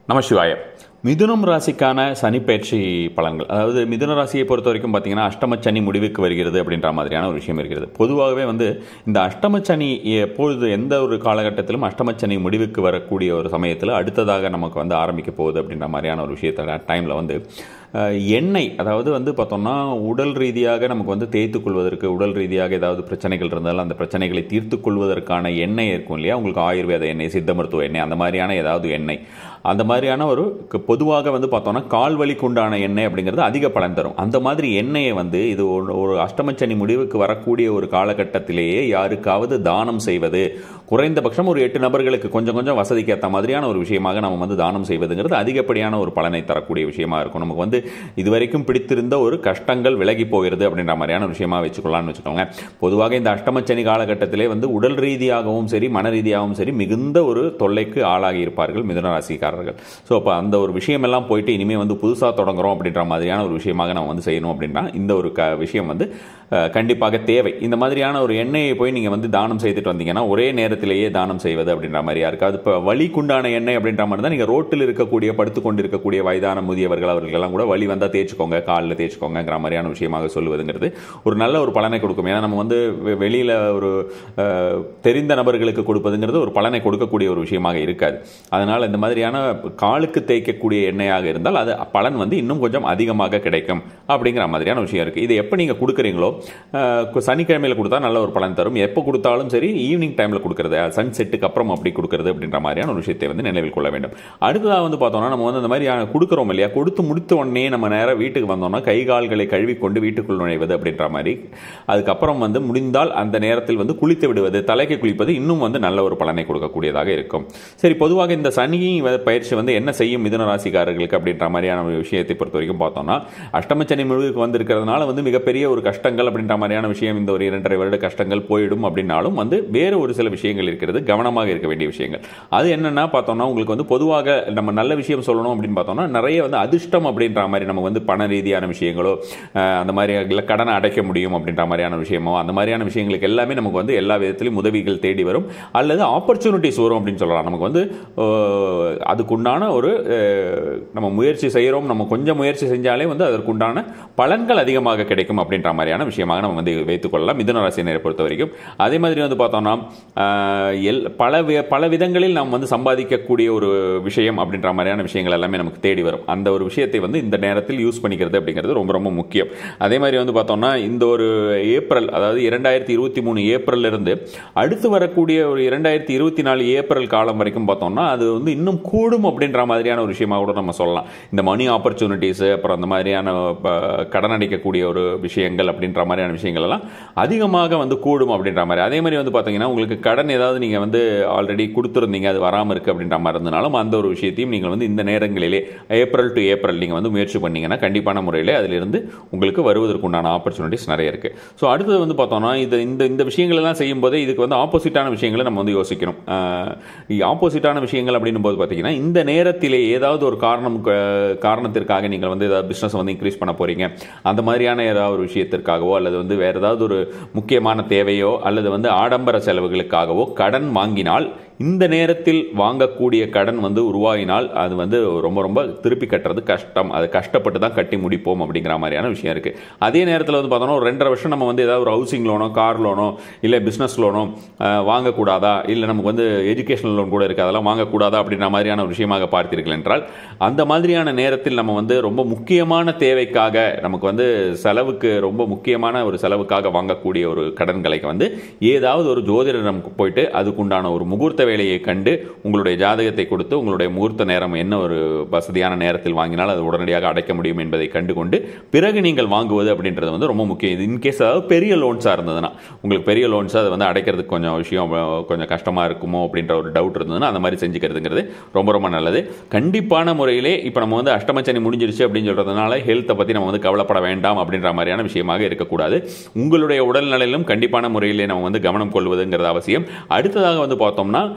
நமசிவாய மிதுனம் ராசிக்கான சனி பயிற்சி பலன்கள் அதாவது மிதுன ராசியை பொறுத்த வரைக்கும் பார்த்தீங்கன்னா அஷ்டமச்சனி முடிவுக்கு வருகிறது அப்படின்ற மாதிரியான ஒரு விஷயம் இருக்கிறது பொதுவாகவே வந்து இந்த அஷ்டமச்சனி எப்பொழுது எந்த ஒரு காலகட்டத்திலும் அஷ்டமச்சனி முடிவுக்கு வரக்கூடிய ஒரு சமயத்தில் அடுத்ததாக நமக்கு வந்து ஆரம்பிக்க போகுது அப்படின்ற மாதிரியான ஒரு விஷயத்தில் டைமில் வந்து அஹ், எண்ணெய் அதாவது வந்து பார்த்தோம்னா உடல் ரீதியாக நமக்கு வந்து தேய்த்துக் கொள்வதற்கு உடல் ரீதியாக ஏதாவது பிரச்சனைகள் இருந்தாலும் அந்த பிரச்சனைகளை தீர்த்துக் கொள்வதற்கான எண்ணெய் இருக்கும் இல்லையா உங்களுக்கு ஆயுர்வேத எண்ணெய் சித்த மருத்துவ எண்ணெய் அந்த மாதிரியான ஏதாவது எண்ணெய் அந்த மாதிரியான ஒரு க- பொதுவாக வந்து பார்த்தோம்னா கால் வலிக்குண்டான எண்ணெய் அப்படிங்கிறது அதிக பலன் தரும் அந்த மாதிரி எண்ணெயை வந்து இது ஒரு ஒரு அஷ்டமச்சனி முடிவுக்கு வரக்கூடிய ஒரு காலகட்டத்திலேயே யாருக்காவது தானம் செய்வது குறைந்தபட்சம் ஒரு எட்டு நபர்களுக்கு கொஞ்சம் கொஞ்சம் வசதிக்கு ஏற்ற மாதிரியான ஒரு விஷயமாக நம்ம வந்து தானம் செய்வதுங்கிறது அதிகப்படியான ஒரு பலனை தரக்கூடிய விஷயமா இருக்கும் நமக்கு வந்து இதுவரைக்கும் பிடித்திருந்த ஒரு கஷ்டங்கள் விலகி போகிறது அப்படின்ற மாதிரியான ஒரு விஷயமா வச்சுக்கலாம்னு வச்சுக்கோங்க பொதுவாக இந்த அஷ்டமச்சனி காலகட்டத்திலே வந்து உடல் ரீதியாகவும் சரி மன ரீதியாகவும் சரி மிகுந்த ஒரு தொல்லைக்கு ஆளாகி இருப்பார்கள் மிதுன ராசிக்காரர்கள் ஸோ அப்போ அந்த ஒரு விஷயமெல்லாம் போயிட்டு இனிமேல் வந்து புதுசாக தொடங்குறோம் அப்படின்ற மாதிரியான ஒரு விஷயமாக நம்ம வந்து செய்யணும் அப்படின்னா இந்த ஒரு க விஷயம் வந்து அஹ், கண்டிப்பாக தேவை இந்த மாதிரியான ஒரு எண்ணெயை போய் நீங்கள் வந்து தானம் செய்துட்டு வந்தீங்கன்னா ஒரே நேரத்திலேயே தானம் செய்வது அப்படின்ற மாதிரி யாருக்காவது இப்போ வலிக்குண்டான எண்ணெய் அப்படின்ற மாதிரி தான் நீங்கள் ரோட்டில் இருக்கக்கூடிய படுத்து கொண்டு இருக்கக்கூடிய வயதான முதியவர்கள் அவர்களெல்லாம் கூட வலி வந்தால் தேய்ச்சிக்கோங்க காலில் தேய்ச்சிக்கோங்கிற மாதிரியான விஷயமாக சொல்லுவதுங்கிறது ஒரு நல்ல ஒரு பலனை கொடுக்கும் ஏன்னா நம்ம வந்து வெ- வெளியில ஒரு அஹ், தெரிந்த நபர்களுக்கு கொடுப்பதுங்கிறது ஒரு பலனை கொடுக்கக்கூடிய ஒரு விஷயமாக இருக்காது அதனால் இந்த மாதிரியான காலுக்கு தேய்க்கக்கூடிய எண்ணெயாக இருந்தால் அது பலன் வந்து இன்னும் கொஞ்சம் அதிகமாக கிடைக்கும் அப்படிங்கிற மாதிரியான விஷயம் இருக்குது இது எப்போ நீங்கள் கொடுக்குறீங்களோ அஹ், கு- சனிக்கிழமையில் கொடுத்தா நல்ல ஒரு பலன் தரும் எப்போ கொடுத்தாலும் சரி ஈவினிங் டைமில் கொடுக்குறது சன் செட்டுக்கு அப்புறம் அப்படி கொடுக்குறது அப்படின்ற மாதிரியான ஒரு விஷயத்தை வந்து நினைவில் கொள்ள வேண்டும் அடுத்ததாக வந்து பார்த்தோம்னா நம்ம வந்து இந்த மாதிரி கொடுக்குறோம் இல்லையா கொடுத்து முடித்த உடனே நம்ம நேராக வீட்டுக்கு வந்தோம்னா கை கால்களை கழுவி கொண்டு வீட்டுக்குள் நுழைவது அப்படின்ற மாதிரி அதுக்கப்புறம் வந்து முடிந்தால் அந்த நேரத்தில் வந்து குளித்து விடுவது தலைக்கு குளிப்பது இன்னும் வந்து நல்ல ஒரு பலனை கொடுக்கக்கூடியதாக இருக்கும் சரி பொதுவாக இந்த சனி வ- பயிற்சி வந்து என்ன செய்யும் மிதுன ராசிக்காரர்களுக்கு அப்படின்ற மாதிரியான ஒரு விஷயத்தை பொறுத்த வரைக்கும் பார்த்தோம்னா அஷ்டமச்சனி முழுவுக்கு வந்திருக்கிறதுனால வந்து மிகப்பெரிய ஒரு கஷ்டங்கள் அப்படின்ற மாதிரியான விஷயம் இந்த ஒரு இரண்டரை வருட கஷ்டங்கள் போயிடும் அப்படின்னாலும் வந்து வேறு ஒரு சில விஷயங்கள் இருக்கிறது கவனமாக இருக்க வேண்டிய விஷயங்கள் அது என்னன்னா பார்த்தோம்னா உங்களுக்கு வந்து பொதுவாக நம்ம நல்ல விஷயம் சொல்லணும் அப்படின்னு பார்த்தோம்னா நிறைய வந்து அதிர்ஷ்டம் அப்படின்ற மாதிரி நம்ம வந்து பண ரீதியான விஷயங்களோ அஹ், அந்த மாதிரி இல்லை கடனை அடைக்க முடியும் அப்படின்ற மாதிரியான விஷயமோ அந்த மாதிரியான விஷயங்களுக்கு எல்லாமே நமக்கு வந்து எல்லா விதத்திலையும் உதவிகள் தேடி வரும் அல்லது ஆப்பர்ச்சுனிட்டிஸ் வரும் அப்படின்னு சொல்லலாம் நமக்கு வந்து அஹ், அதுக்குண்டான ஒரு அஹ், நம்ம முயற்சி செய்கிறோம் நம்ம கொஞ்சம் முயற்சி செஞ்சாலே வந்து அதற்குண்டான பலன்கள் அதிகமாக கிடைக்கும் அப்படின்ற மாதிரியான விஷயமாக நம்ம வந்து வைத்துக்கொள்ளலாம் மிதுன ராசினரை பொறுத்த வரைக்கும் அதே மாதிரி வந்து பார்த்தோம்னா ஆஹ், எல் பல வி- பல விதங்களில் நாம் வந்து சம்பாதிக்கக்கூடிய ஒரு விஷயம் அப்படின்ற மாதிரியான விஷயங்கள் எல்லாமே நமக்கு தேடி வரும் அந்த ஒரு விஷயத்தை வந்து இந்த நேரத்தில் யூஸ் பண்ணிக்கிறது அப்படிங்கிறது ரொம்ப ரொம்ப முக்கியம் அதே மாதிரி வந்து பார்த்தோம்னா இந்த ஒரு ஏப்ரல் அதாவது இரண்டாயிரத்தி இருபத்தி மூணு ஏப்ரல்ல இருந்து அடுத்து வரக்கூடிய ஒரு இரண்டாயிரத்தி இருபத்தி நாலு ஏப்ரல் காலம் வரைக்கும் பார்த்தோம்னா அது வந்து இன்னும் கூடும் அப்படின்ற மாதிரியான ஒரு விஷயமா கூட நம்ம சொல்லலாம் இந்த மணி ஆப்பர்ச்சுனிட்டிஸ் அப்புறம் அந்த மாதிரியான ப- கடன் அடைக்கக்கூடிய ஒரு விஷயங்கள் அப்படின்ற மாதிரியான விஷயங்கள் எல்லாம் அதிகமாக வந்து கூடும் அப்படின்ற மாதிரி அதே மாதிரி வந்து பார்த்தீங்கன்னா உங்களுக்கு கடன் ஏதாவது நீங்கள் வந்து ஆல்ரெடி கொடுத்துருந்தீங்க அது வராமல் இருக்குது அப்படின்ற மாதிரி இருந்தனாலும் அந்த ஒரு விஷயத்தையும் நீங்கள் வந்து இந்த நேரங்களிலே ஏப்ரல் டு ஏப்ரல் நீங்கள் வந்து முயற்சி பண்ணீங்கன்னா கண்டிப்பான முறையில் அதிலிருந்து உங்களுக்கு வருவதற்குண்டான ஆப்பர்ச்சுனிட்டிஸ் நிறைய இருக்குது ஸோ அடுத்தது வந்து பார்த்தோம்னா இது இந்த இந்த விஷயங்கள் எல்லாம் செய்யும்போதே இதுக்கு வந்து ஆப்போசிட்டான விஷயங்களை நம்ம வந்து யோசிக்கணும் ஆப்போசிட்டான விஷயங்கள் அப்படின்னும் போது பார்த்தீங்கன்னா இந்த நேரத்திலே ஏதாவது ஒரு காரணம் க- காரணத்திற்காக நீங்கள் வந்து ஏதாவது பிஸ்னஸ் வந்து இன்க்ரீஸ் பண்ண போறீங்க அந்த மாதிரியான ஏதாவது ஒரு விஷயத்திற்காகவோ அல்லது வந்து வேற ஏதாவது ஒரு முக்கியமான தேவையோ அல்லது வந்து ஆடம்பர செலவுகளுக்காகவோ கடன் வாங்கினால் இந்த நேரத்தில் வாங்கக்கூடிய கடன் வந்து உருவாகினால் அது வந்து ரொம்ப ரொம்ப திருப்பி கட்டுறது கஷ்டம் அது கஷ்டப்பட்டு தான் கட்டி முடிப்போம் அப்படிங்கிற மாதிரியான விஷயம் இருக்கு அதே நேரத்தில் வந்து பார்த்தோம்னா ஒரு ரெண்டரை வருஷம் நம்ம வந்து ஏதாவது ஒரு ஹவுசிங் லோனோ கார் லோனோ இல்லை பிஸ்னஸ் லோனோ அஹ், வாங்கக்கூடாதா இல்லை நமக்கு வந்து எஜுகேஷனல் லோன் கூட இருக்குது அதெல்லாம் வாங்கக்கூடாதா அப்படின்ற மாதிரியான ஒரு விஷயமாக பார்த்தீர்கள் என்றால் அந்த மாதிரியான நேரத்தில் நம்ம வந்து ரொம்ப முக்கியமான தேவைக்காக நமக்கு வந்து செலவுக்கு ரொம்ப முக்கியமான ஒரு செலவுக்காக வாங்கக்கூடிய ஒரு கடன்களை வந்து ஏதாவது ஒரு ஜோதிடர் நமக்கு போயிட்டு அதுக்குண்டான ஒரு முகூர்த்த வேலையை கண்டு உங்களுடைய ஜாதகத்தை கொடுத்து உங்களுடைய முகூர்த்த நேரம் என்ன ஒரு வசதியான நேரத்தில் வாங்கினால் அது உடனடியாக அடைக்க முடியும் என்பதை கண்டுகொண்டு பிறகு நீங்கள் வாங்குவது அப்படின்றது வந்து ரொம்ப முக்கியம் இது இன்கேஸ் அதாவது பெரிய லோன்ஸாக இருந்ததுன்னா உங்களுக்கு பெரிய லோன்ஸ் அதை வந்து அடைக்கிறதுக்கு கொஞ்சம் விஷயம் அஹ், கொஞ்சம் கஷ்டமாக இருக்குமோ அப்படின்ற ஒரு டவுட் இருந்ததுன்னா அந்த மாதிரி செஞ்சுக்கிறதுங்கிறது ரொம்ப ரொம்ப நல்லது கண்டிப்பான முறையிலே இப்போ நம்ம வந்து அஷ்டமச்சனி முடிஞ்சிருச்சு அப்படின்னு சொல்கிறதுனால ஹெல்த்தை பற்றி நம்ம வந்து கவலைப்பட வேண்டாம் அப்படின்ற மாதிரியான விஷயமாக இருக்கக்கூடாது உங்களுடைய உடல்நலையிலும் கண்டிப்பான முறையிலே நம்ம வந்து கவனம் கொள்வதுங்கிறது அவசியம் அடுத்ததாக வந்து பார்த்தோம்னா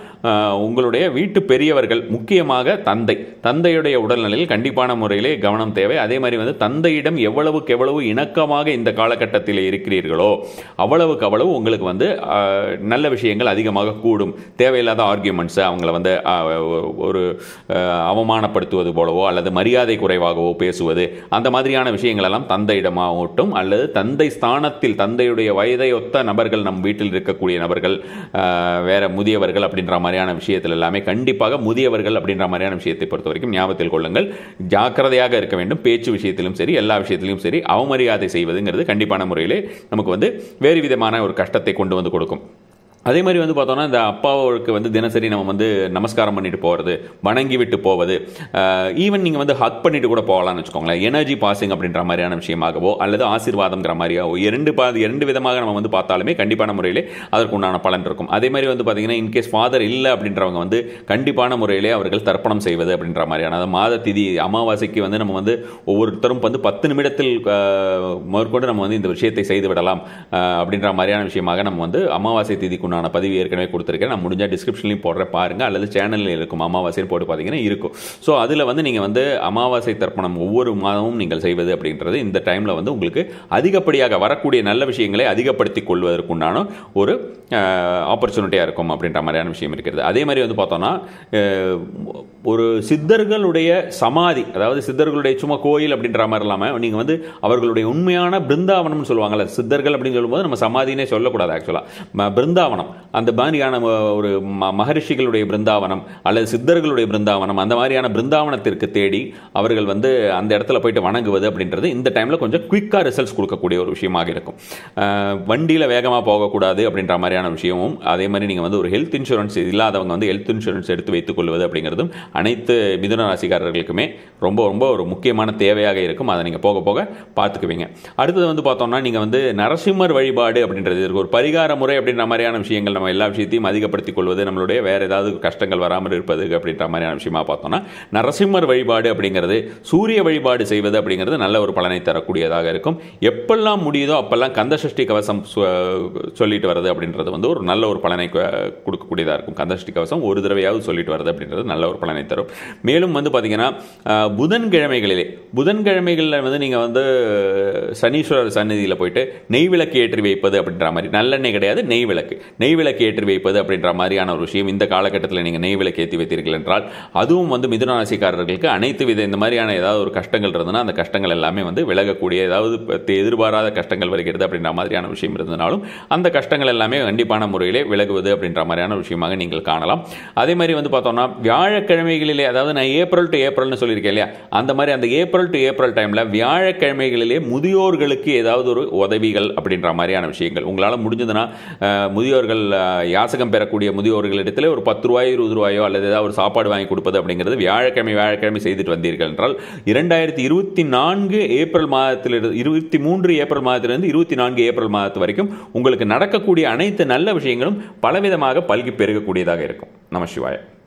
ஆஹ், உங்களுடைய வீட்டு பெரியவர்கள் முக்கியமாக தந்தை தந்தையுடைய உடல்நிலையில் கண்டிப்பான முறையிலே கவனம் தேவை அதே மாதிரி வந்து தந்தையிடம் எவ்வளவுக்கு எவ்வளவு இணக்கமாக இந்த காலகட்டத்தில் இருக்கிறீர்களோ அவ்வளவுக்கு அவ்வளவு உங்களுக்கு வந்து ஆஹ், நல்ல விஷயங்கள் அதிகமாக கூடும் தேவையில்லாத ஆர்கியூமெண்ட்ஸ் அவங்கள வந்து ஆஹ், ஒரு ஆஹ், அவமானப்படுத்துவது போலவோ அல்லது மரியாதை குறைவாகவோ பேசுவது அந்த மாதிரியான விஷயங்கள் எல்லாம் தந்தையிடமாகட்டும் அல்லது தந்தை ஸ்தானத்தில் தந்தையுடைய வயதை ஒத்த நபர்கள் நம் வீட்டில் இருக்கக்கூடிய நபர்கள் ஆஹ், வேற முதியவர்கள் அப்படின்ற மாதிரியான விஷயத்தில் எல்லாமே கண்டிப்பாக முதியவர்கள் அப்படின்ற மாதிரியான விஷயத்தை பொறுத்த வரைக்கும் ஞாபகத்தில் கொள்ளுங்கள் ஜாக்கிரதையாக இருக்க வேண்டும் பேச்சு விஷயத்திலும் சரி எல்லா விஷயத்திலும் சரி அவமரியாதை செய்வதுங்கிறது கண்டிப்பான முறையிலே நமக்கு வந்து வேறு விதமான ஒரு கஷ்டத்தை கொண்டு வந்து கொடுக்கும் அதே மாதிரி வந்து பார்த்தோம்னா இந்த அப்பாவுக்கு வந்து தினசரி நம்ம வந்து நமஸ்காரம் பண்ணிட்டு போகிறது வணங்கி விட்டு போவது ஈவன் நீங்கள் வந்து ஹக் பண்ணிட்டு கூட போகலாம்னு வச்சுக்கோங்களேன் எனர்ஜி பாசிங் அப்படின்ற மாதிரியான விஷயமாகவோ அல்லது ஆசீர்வாதம்ங்கிற மாதிரியாவோ இரண்டு பா இரண்டு விதமாக நம்ம வந்து பார்த்தாலுமே கண்டிப்பான முறையிலே அதற்கு உண்டான பலன் இருக்கும் அதே மாதிரி வந்து பார்த்தீங்கன்னா இன்கேஸ் ஃபாதர் இல்லை அப்படின்றவங்க வந்து கண்டிப்பான முறையிலே அவர்கள் தர்ப்பணம் செய்வது அப்படின்ற மாதிரியான அதாவது மாத திதி அமாவாசைக்கு வந்து நம்ம வந்து ஒவ்வொருத்தரும் வந்து பத்து நிமிடத்தில் ஆஹ், முதற்கொண்டு நம்ம வந்து இந்த விஷயத்தை செய்து விடலாம் ஆஹ், அப்படின்ற மாதிரியான விஷயமாக நம்ம வந்து அமாவாசை திதிக்குண்டான பதிவு ஏற்கனவே கொடுத்துருக்கேன் நான் முடிஞ்சால் டிஸ்கிரிப்ஷன்லையும் போடுறேன் பாருங்க அல்லது சேனலில் இருக்கும் அமாவாசைன்னு போட்டு பார்த்தீங்கன்னா இருக்கும் ஸோ அதில் வந்து நீங்கள் வந்து அமாவாசை தர்ப்பணம் ஒவ்வொரு மாதமும் நீங்கள் செய்வது அப்படின்றது இந்த டைமில் வந்து உங்களுக்கு அதிகப்படியாக வரக்கூடிய நல்ல விஷயங்களை அதிகப்படுத்திக் கொள்வதற்குண்டான ஒரு ஆப்பர்ச்சுனிட்டியாக இருக்கும் அப்படின்ற மாதிரியான விஷயம் இருக்கிறது அதே மாதிரி வந்து பார்த்தோம்னா அஹ், ஒரு சித்தர்களுடைய சமாதி அதாவது சித்தர்களுடைய சும்மா கோயில் அப்படின்ற மாதிரி இல்லாமல் நீங்கள் வந்து அவர்களுடைய உண்மையான பிருந்தாவனம்னு சொல்லுவாங்கல்ல சித்தர்கள் அப்படின்னு சொல்லும்போது நம்ம சமாதினே சொல்லக்கூடாது ஆக்சுவலாக பிருந்தாவனம் அந்த மாதிரியான ம- ஒரு ம- மகரிஷிகளுடைய பிருந்தாவனம் அல்லது சித்தர்களுடைய பிருந்தாவனம் அந்த மாதிரியான பிருந்தாவனத்திற்கு தேடி அவர்கள் வந்து அந்த இடத்துல போயிட்டு வணங்குவது அப்படின்றது இந்த டைமில் கொஞ்சம் குயிக்காக ரிசல்ட்ஸ் கொடுக்கக்கூடிய ஒரு விஷயமாக இருக்கும் வண்டியில் வேகமாக போகக்கூடாது அப்படின்ற மாதிரியான விஷயமும் அதே மாதிரி நீங்கள் வந்து ஒரு ஹெல்த் இன்சூரன்ஸ் இல்லாதவங்க வந்து ஹெல்த் இன்சூரன்ஸ் எடுத்து வைத்துக் கொள்வது அப்படிங்கிறதும் அனைத்து மிதுன ராசிக்காரர்களுக்குமே ரொம்ப ரொம்ப ஒரு முக்கியமான தேவையாக இருக்கும் அதை நீங்கள் போக போக பார்த்துக்குவீங்க அடுத்தது வந்து பார்த்தோம்னா நீங்கள் வந்து நரசிம்மர் வழிபாடு அப்படின்றது இருக்கு ஒரு பரிகார முறை அப்படின்ற மாதிரியான விஷயங்கள் நம்ம எல்லா விஷயத்தையும் அதிகப்படுத்திக் கொள்வது நம்மளுடைய வேறு ஏதாவது கஷ்டங்கள் வராமல் இருப்பது அப்படின்ற மாதிரியான விஷயமா பார்த்தோம்னா நரசிம்மர் வழிபாடு அப்படிங்கிறது சூரிய வழிபாடு செய்வது அப்படிங்கிறது நல்ல ஒரு பலனை தரக்கூடியதாக இருக்கும் எப்பெல்லாம் முடியுதோ அப்பெல்லாம் கந்தசஷ்டி கவசம் சொ- சொல்லிட்டு வர்றது அப்படின்றது வந்து ஒரு நல்ல ஒரு பலனை கு- கொடுக்கக்கூடியதாக இருக்கும் கந்தசஷ்டி கவசம் ஒரு தடவையாவது சொல்லிட்டு வர்றது அப்படின்றது நல்ல ஒரு பலனை தரும் மேலும் வந்து பார்த்தீங்கன்னா அஹ், புதன்கிழமைகளிலே புதன்கிழமைகளில் வந்து நீங்கள் வந்து சனீஸ்வரர் சந்நிதியில் போயிட்டு நெய் விளக்கு ஏற்றி வைப்பது அப்படின்ற மாதிரி நல்லெண்ணெய் கிடையாது நெய் விளக்கு நெய் விளக்கு ஏற்றி வைப்பது அப்படின்ற மாதிரியான ஒரு விஷயம் இந்த காலகட்டத்தில் நீங்கள் நெய் விளக்கு ஏற்றி வைத்தீர்கள் என்றால் அதுவும் வந்து மிதுன ராசிக்காரர்களுக்கு அனைத்து வித இந்த மாதிரியான ஏதாவது ஒரு கஷ்டங்கள் இருந்ததுன்னா அந்த கஷ்டங்கள் எல்லாமே வந்து விலகக்கூடிய ஏதாவது ப- எதிர்பாராத கஷ்டங்கள் வருகிறது அப்படின்ற மாதிரியான விஷயம் இருந்ததுனாலும் அந்த கஷ்டங்கள் எல்லாமே கண்டிப்பான முறையிலே விலகுவது அப்படின்ற மாதிரியான விஷயமாக நீங்கள் காணலாம் அதே மாதிரி வந்து பார்த்தோம்னா வியாழக்கிழமைகளிலே அதாவது நான் ஏப்ரல் டு ஏப்ரல்னு சொல்லியிருக்கேன் இல்லையா அந்த மாதிரி அந்த ஏப்ரல் டு ஏப்ரல் டைமில் வியாழக்கிழமைகளிலே முதியோர்களுக்கு ஏதாவது ஒரு உதவிகள் அப்படின்ற மாதிரியான விஷயங்கள் உங்களால் முடிஞ்சதுன்னா அஹ், முதியோர்கள் அஹ், யாசகம் பெறக்கூடிய முதியோர்களிடத்தில் ஒரு பத்து ரூபாய் இருபது ரூபாயோ அல்லது ஏதாவது ஒரு சாப்பாடு வாங்கி கொடுப்பது அப்படிங்கிறது வியாழக்கிழமை வியாழக்கிழமை செய்துட்டு வந்தீர்கள் என்றால் இரண்டாயிரத்தி இருபத்தி நான்கு ஏப்ரல் மாதத்திலிருந்து இருபத்தி மூன்று ஏப்ரல் மாதத்திலிருந்து இருபத்தி நான்கு ஏப்ரல் மாதத்து வரைக்கும் உங்களுக்கு நடக்கக்கூடிய அனைத்து நல்ல விஷயங்களும் பலவிதமாக பல்கி பெருகக்கூடியதாக இருக்கும் நம சிவாய